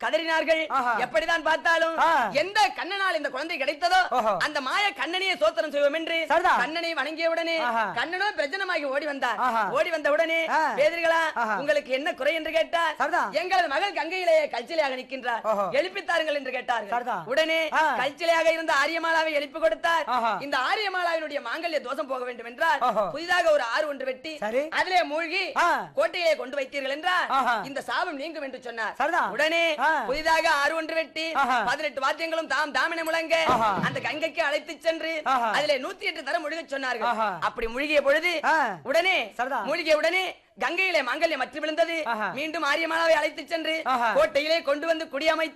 கதறினார்கள் ஆஹா. எப்படிதான் பார்த்தாலும் ஆ. எந்த கண்ணனால் இந்த குழந்தை கிடைத்ததோ ஓஹோ. அந்த மாய கண்ணனையே சோத்திரம் செய்வோம் என்று சரிதான். கண்ணனை வணங்கிய உடனே ஆஹா. கண்ணனோ பிரச்சனமாகி ஓடி வந்தார் ஆஹா. ஓடி வந்த உடனே ஆ. பேதர்களா ஆஹா. உங்களுக்கு என்ன குறை என்று கேட்டார் சரிதான். எங்களது மகள் கங்கையிலே கல்ச்சிலையாக நிற்கின்றார் ஓஹோ. எழுப்பித்தாருங்கள் என்று கேட்டார்கள் சரிதான். உடனே ஆ. கல்ச்சிலையாக இருந்த ஆரியமாலாவை எழுப்பி கொடுத்தார் ஆஹா. இந்த ஆரியமாலாவினுடைய மாங்கல்ய தோஷம் போக வேண்டும் என்றால் ஓஹோ. புதிதாக ஒரு ஆறு ஒன்று வெட்டி சரி. அதிலே மூழ்கி ஆ. கோட்டையிலே கொண்டு வைத்தீர்கள் என்றால் ஆஹா. இந்த சாபம் நீங்கும் என்று சொன்னார் சரிதான். உடனே ஆ. புதிதாக ஆறு ஒன்று வெட்டி ஆஹா. பதினெட்டு வாத்தியங்களும் தாம் தாமின முழங்க ஆஹா. அந்த கங்கைக்கு அழைத்து சென்று ஆஹா. அதிலே நூத்தி எட்டு தரம் முழுக சொன்னார்கள் ஆஹா. அப்படி முழுகிய பொழுது ஆ. உடனே சரிதான். மூழ்கிய உடனே கங்கையிலே மாங்கல்யம் மற்ற விழுந்தது ஆஹா. மீண்டும் ஆரியமாலாவை அழைத்து சென்று ஆஹா. கோட்டையிலே கொண்டு வந்து குடியமைத்து